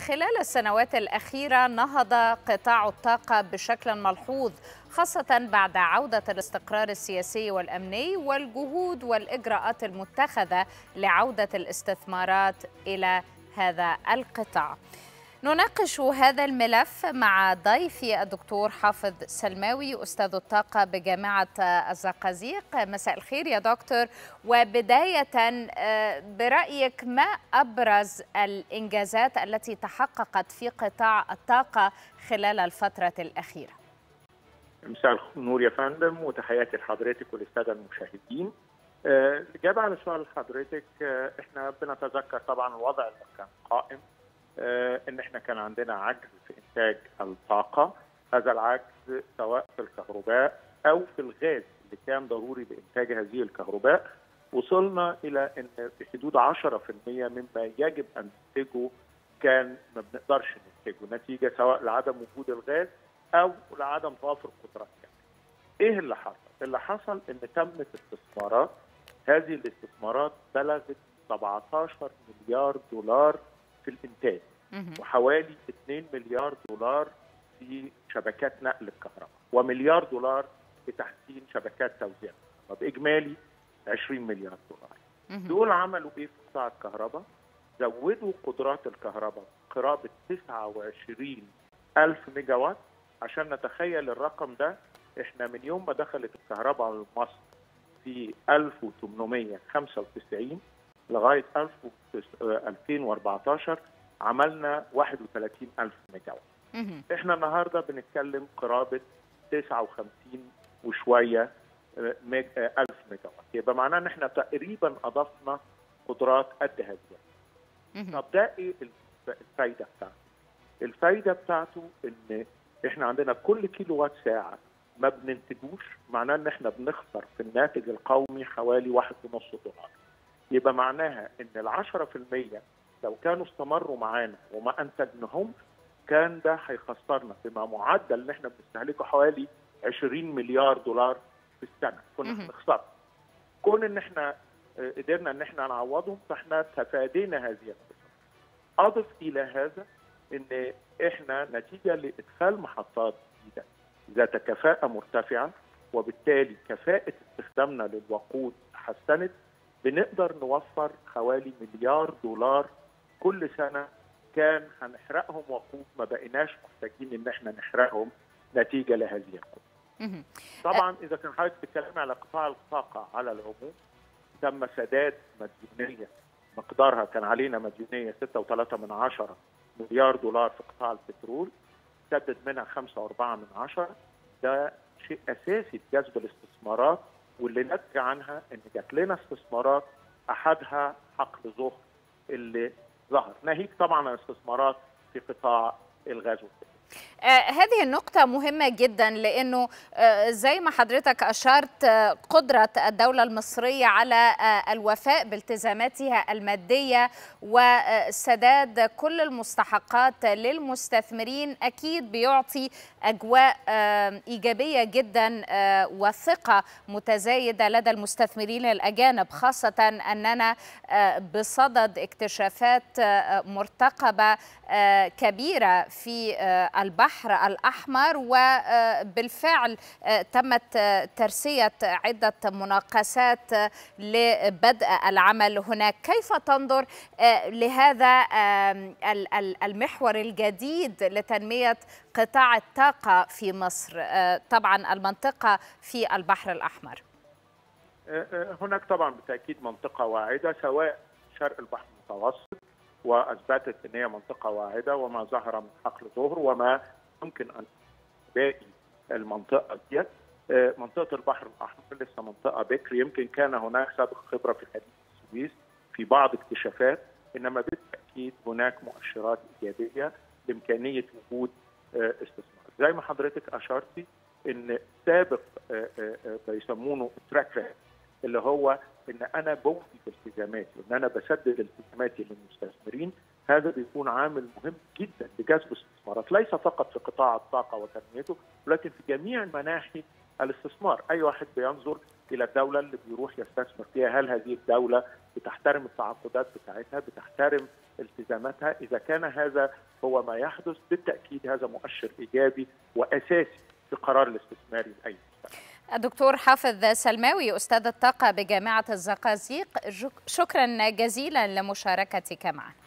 خلال السنوات الأخيرة نهض قطاع الطاقة بشكل ملحوظ خاصة بعد عودة الاستقرار السياسي والأمني والجهود والإجراءات المتخذة لعودة الاستثمارات إلى هذا القطاع. نناقش هذا الملف مع ضيفي الدكتور حافظ سلماوي أستاذ الطاقة بجامعة الزقازيق مساء الخير يا دكتور وبداية برأيك ما أبرز الإنجازات التي تحققت في قطاع الطاقة خلال الفترة الأخيرة مساء النور يا فندم وتحياتي لحضرتك وللسادة المشاهدين الإجابة على سؤال حضرتك احنا بنتذكر طبعا الوضع اللي كان قائم ان احنا كان عندنا عجز في انتاج الطاقه هذا العجز سواء في الكهرباء او في الغاز اللي كان ضروري لانتاج هذه الكهرباء وصلنا الى ان في حدود 10% مما يجب ان ننتجه كان ما بنقدرش ننتجه نتيجه سواء لعدم وجود الغاز او لعدم توافر قدرات كامله. ايه اللي حصل؟ اللي حصل ان تمت استثمارات هذه الاستثمارات بلغت 17 مليار دولار في الانتاج وحوالي 2 مليار دولار في شبكات نقل الكهرباء ومليار دولار في تحسين شبكات توزيع باجمالي 20 مليار دولار دول عملوا ايه في قطاع الكهرباء زودوا قدرات الكهرباء قرابه 29 ألف ميجا وات عشان نتخيل الرقم ده احنا من يوم ما دخلت الكهرباء لمصر في 1895 لغايه 2014 عملنا 31 ألف ميجا وات. احنا النهارده بنتكلم قرابه 59 وشويه ميج... ألف ميجا وات، يبقى معناه ان احنا تقريبا اضفنا قدرات قد هذه. طب ده ايه الفايده بتاعته؟ الفايده بتاعته ان احنا عندنا كل كيلو وات ساعه ما بننتجوش معناه ان احنا بنخسر في الناتج القومي حوالي واحد ونص دولار. يبقى معناها ان ال 10% لو كانوا استمروا معانا وما انتجناهم كان ده هيخسرنا بما معدل ان احنا بنستهلكه حوالي 20 مليار دولار في السنه كنا هنخسر كون ان احنا قدرنا ان احنا نعوضهم فاحنا تفادينا هذه الخساره اضف الى هذا ان احنا نتيجه لادخال محطات جديده ذات كفاءه مرتفعه وبالتالي كفاءه استخدامنا للوقود تحسنت بنقدر نوفر حوالي مليار دولار كل سنه كان هنحرقهم وقود ما بقيناش محتاجين ان احنا نحرقهم نتيجه لهذه القوه. طبعا اذا كان حضرتك بتتكلمي على قطاع الطاقه على العموم تم سداد مديونيه مقدارها كان علينا مديونيه 6.3 من عشرة مليار دولار في قطاع البترول سدد منها 5.4 من عشرة ده شيء اساسي في جذب الاستثمارات واللي نتج عنها ان جات لنا استثمارات احدها حقل ظهر اللي ظهر ناهيك طبعا عن الاستثمارات في قطاع الغاز والبترول آه هذه النقطة مهمة جدا لأنه آه زي ما حضرتك أشرت آه قدرة الدولة المصرية على الوفاء بالتزاماتها المادية وسداد كل المستحقات للمستثمرين أكيد بيعطي أجواء إيجابية جدا وثقة متزايدة لدى المستثمرين الأجانب خاصة أننا بصدد اكتشافات مرتقبة كبيرة في البحر الأحمر وبالفعل تمت ترسية عدة مناقصات لبدء العمل هناك كيف تنظر لهذا المحور الجديد لتنمية قطاع الطاقة في مصر طبعا المنطقة في البحر الأحمر هناك طبعا بالتأكيد منطقة واعدة سواء شرق البحر المتوسط واثبتت ان هي منطقه واعده وما ظهر من حقل ظهر وما يمكن ان باقي المنطقه ديت منطقه البحر الاحمر لسه منطقه بكر يمكن كان هناك سابق خبره في خليج السويس في بعض اكتشافات انما بالتاكيد هناك مؤشرات ايجابيه لامكانيه وجود استثمار زي ما حضرتك اشرتي ان سابق بيسمونه تراك اللي هو ان انا بوفي بالتزاماتي وان انا بسدد التزاماتي للمستثمرين هذا بيكون عامل مهم جدا لجذب الاستثمارات ليس فقط في قطاع الطاقه وتنميته ولكن في جميع مناحي الاستثمار اي واحد بينظر الى الدوله اللي بيروح يستثمر فيها هل هذه الدوله بتحترم التعاقدات بتاعتها بتحترم التزاماتها اذا كان هذا هو ما يحدث بالتاكيد هذا مؤشر ايجابي واساسي في قرار الاستثماري لاي الدكتور حافظ سلماوي استاذ الطاقه بجامعه الزقازيق شكرا جزيلا لمشاركتك معنا